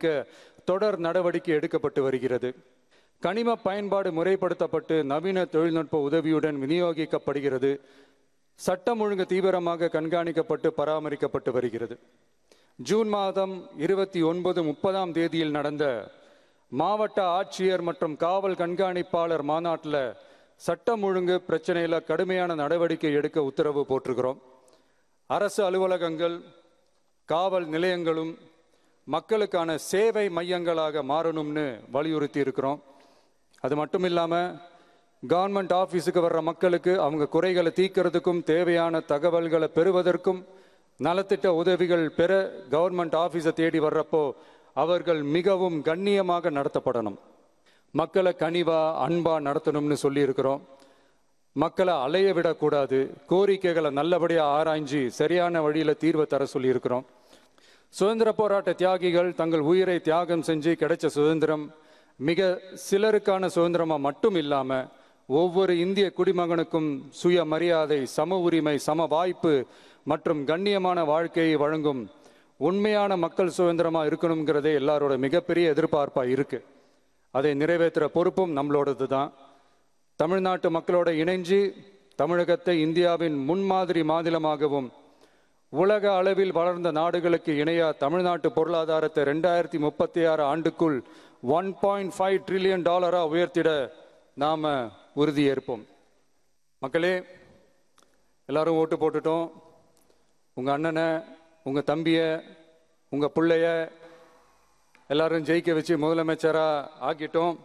பராமரிக்க தொடர் நடவடிக்கை எடுக்கப்பட்டு வருகிறது கனிம பயன்பாடு முறைப்படுத்தப்பட்டு நவீன தொழில்நுட்ப உதவியுடன் விநியோகிக்கப்படுகிறது சட்டம் ஒழுங்கு தீவிரமாக கண்காணிக்கப்பட்டு பராமரிக்கப்பட்டு வருகிறது ஜூன் மாதம் இருபத்தி ஒன்பது முப்பதாம் தேதியில் நடந்த மாவட்ட ஆட்சியர் மற்றும் காவல் கண்காணிப்பாளர் மாநாட்டில் சட்டம் ஒழுங்கு பிரச்சனையில் கடுமையான நடவடிக்கை எடுக்க உத்தரவு போட்டிருக்கிறோம் அரசு அலுவலகங்கள் காவல் நிலையங்களும் மக்களுக்கான சேவை மையங்களாக மாறணும்னு வலியுறுத்தி இருக்கிறோம் அது மட்டும் இல்லாமல் கவர்மெண்ட் ஆஃபீஸுக்கு வர்ற மக்களுக்கு அவங்க குறைகளை தீர்க்கறதுக்கும் தேவையான தகவல்களை பெறுவதற்கும் நலத்திட்ட உதவிகள் பெற கவர்மெண்ட் ஆஃபீஸை தேடி வர்றப்போ அவர்கள் மிகவும் கண்ணியமாக நடத்தப்படணும் மக்களை கனிவா அன்பா நடத்தணும்னு சொல்லியிருக்கிறோம் மக்களை அலைய விடக்கூடாது கோரிக்கைகளை நல்லபடியாக ஆராய்ஞ்சு சரியான வழியில் தீர்வை தர சொல்லியிருக்கிறோம் சுதந்திர போராட்ட தியாகிகள் தங்கள் உயிரை தியாகம் செஞ்சு கிடைச்ச சுதந்திரம் மிக சிலருக்கான சுதந்திரமா மட்டும் இல்லாம ஒவ்வொரு இந்திய குடிமகனுக்கும் சுய மரியாதை சம உரிமை சம வாய்ப்பு மற்றும் கண்ணியமான வாழ்க்கையை வழங்கும் உண்மையான மக்கள் சுதந்திரமா இருக்கணுங்கிறதே எல்லாரோட மிகப்பெரிய எதிர்பார்ப்பா இருக்கு அதை நிறைவேற்றுற பொறுப்பும் நம்மளோடது தான் தமிழ்நாட்டு மக்களோட இணைஞ்சு தமிழகத்தை இந்தியாவின் முன்மாதிரி மாநிலமாகவும் உலக அளவில் வளர்ந்த நாடுகளுக்கு இணையா தமிழ்நாட்டு பொருளாதாரத்தை ரெண்டாயிரத்தி முப்பத்தி ஆறு ஆண்டுக்குள் ஒன் பாயிண்ட் ஃபைவ் ட்ரில்லியன் டாலரா உயர்த்திட நாம உறுதியேற்போம் மக்களே எல்லாரும் ஓட்டு போட்டுட்டோம் உங்க அண்ணனை உங்க தம்பிய உங்க பிள்ளைய எல்லாரும் ஜெயிக்க வச்சு முதலமைச்சரா ஆக்கிட்டோம்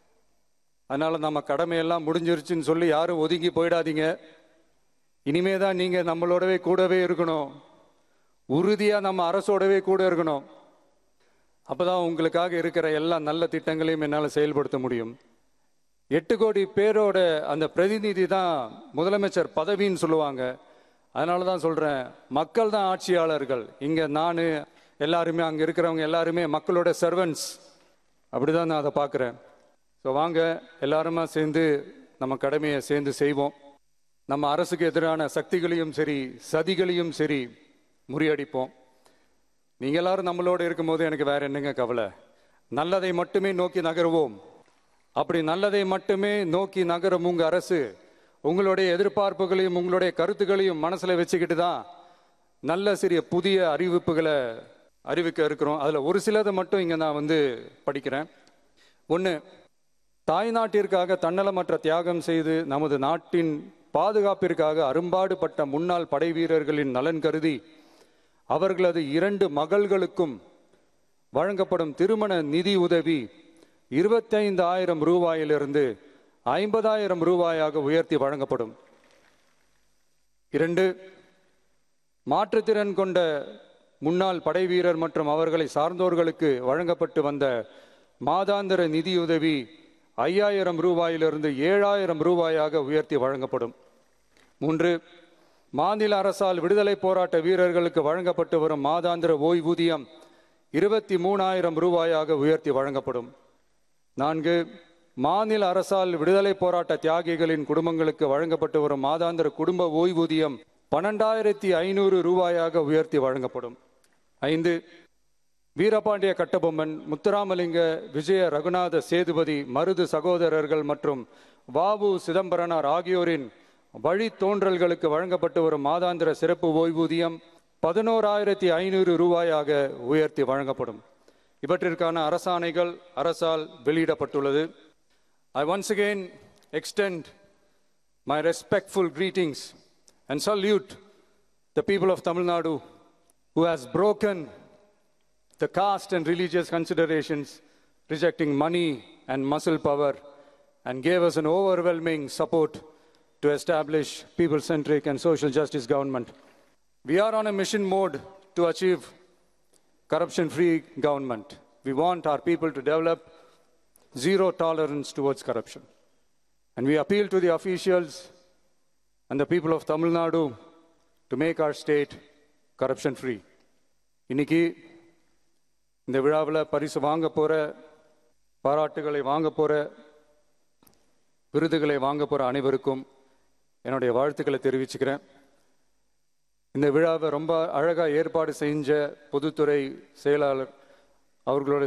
அதனால நம்ம கடமையெல்லாம் முடிஞ்சிருச்சுன்னு சொல்லி யாரும் ஒதுங்கி போயிடாதீங்க இனிமே தான் நீங்க நம்மளோடவே கூடவே இருக்கணும் உறுதியா நம்ம அரசோடவே கூட இருக்கணும் அப்பதான் உங்களுக்காக இருக்கிற எல்லா நல்ல திட்டங்களையும் என்னால் செயல்படுத்த முடியும் எட்டு கோடி பேரோட அந்த பிரதிநிதி தான் முதலமைச்சர் பதவின்னு சொல்லுவாங்க அதனால தான் சொல்றேன் மக்கள் தான் ஆட்சியாளர்கள் இங்க நான் எல்லாருமே அங்க இருக்கிறவங்க எல்லாருமே மக்களோட சர்வன்ஸ் அப்படிதான் நான் அதை பார்க்குறேன் ஸோ வாங்க எல்லாருமா சேர்ந்து நம்ம கடமையை சேர்ந்து செய்வோம் நம்ம அரசுக்கு எதிரான சக்திகளையும் சரி சதிகளையும் சரி முறியடிப்போம் நீங்க எல்லாரும் நம்மளோட இருக்கும்போது எனக்கு வேற என்னங்க கவலை நல்லதை மட்டுமே நோக்கி நகருவோம் அப்படி நல்லதை மட்டுமே நோக்கி நகரும் உங்க அரசு உங்களுடைய எதிர்பார்ப்புகளையும் உங்களுடைய கருத்துக்களையும் மனசுல வச்சுக்கிட்டு தான் நல்ல சிறிய புதிய அறிவிப்புகளை அறிவிக்க இருக்கிறோம் அதுல ஒரு சிலதை மட்டும் இங்க நான் வந்து படிக்கிறேன் ஒன்று தாய்நாட்டிற்காக தன்னலமற்ற தியாகம் செய்து நமது நாட்டின் பாதுகாப்பிற்காக அரும்பாடுபட்ட முன்னாள் படை வீரர்களின் நலன் கருதி அவர்களது இரண்டு மகள்களுக்கும் வழங்கப்படும் திருமண நிதி உதவி இருபத்தைந்து ஆயிரம் ரூபாயிலிருந்து ஐம்பதாயிரம் ரூபாயாக உயர்த்தி வழங்கப்படும் இரண்டு மாற்றுத்திறன் கொண்ட முன்னாள் படை வீரர் மற்றும் அவர்களை சார்ந்தோர்களுக்கு வழங்கப்பட்டு வந்த மாதாந்திர நிதியுதவி ஐயாயிரம் ரூபாயிலிருந்து ஏழாயிரம் ரூபாயாக உயர்த்தி வழங்கப்படும் மூன்று மாநில அரசால் விடுதலை போராட்ட வீரர்களுக்கு வழங்கப்பட்டு வரும் மாதாந்திர ஓய்வூதியம் இருபத்தி மூணாயிரம் ரூபாயாக உயர்த்தி வழங்கப்படும் நான்கு மாநில அரசால் விடுதலை போராட்ட தியாகிகளின் குடும்பங்களுக்கு வழங்கப்பட்டு வரும் மாதாந்திர குடும்ப ஓய்வூதியம் பன்னெண்டாயிரத்தி ஐநூறு ரூபாயாக உயர்த்தி வழங்கப்படும் ஐந்து வீரபாண்டிய கட்டபொம்மன் முத்துராமலிங்க விஜய ரகுநாத சேதுபதி மருது சகோதரர்கள் மற்றும் வாவு சிதம்பரனார் ஆகியோரின் வழித்தோன்றல்களுக்கு வழங்கப்பட்டு வரும் மாதாந்திர சிறப்பு ஓய்வூதியம் பதினோராயிரத்தி ஐநூறு ரூபாயாக உயர்த்தி வழங்கப்படும் இவற்றிற்கான அரசாணைகள் அரசால் வெளியிடப்பட்டுள்ளது I once again extend my respectful greetings and salute the people of Tamil Nadu who has broken the caste and religious considerations, rejecting money and muscle power, and gave us an overwhelming support to establish people-centric and social justice government. We are on a mission mode to achieve corruption-free government. We want our people to develop zero tolerance towards corruption. And we appeal to the officials and the people of Tamil Nadu to make our state corruption free. இன்னைக்கு இந்த விழாவில் பரிசு வாங்க போற பாராட்டுகளை வாங்க போற விருதுகளை வாங்க போற அனைவருக்கும் என்னுடைய வாழ்த்துக்களை தெரிவிச்சுக்கிறேன் இந்த விழாவை ரொம்ப அழகா ஏற்பாடு செஞ்ச பொதுத்துறை செயலாளர் அவர்களோட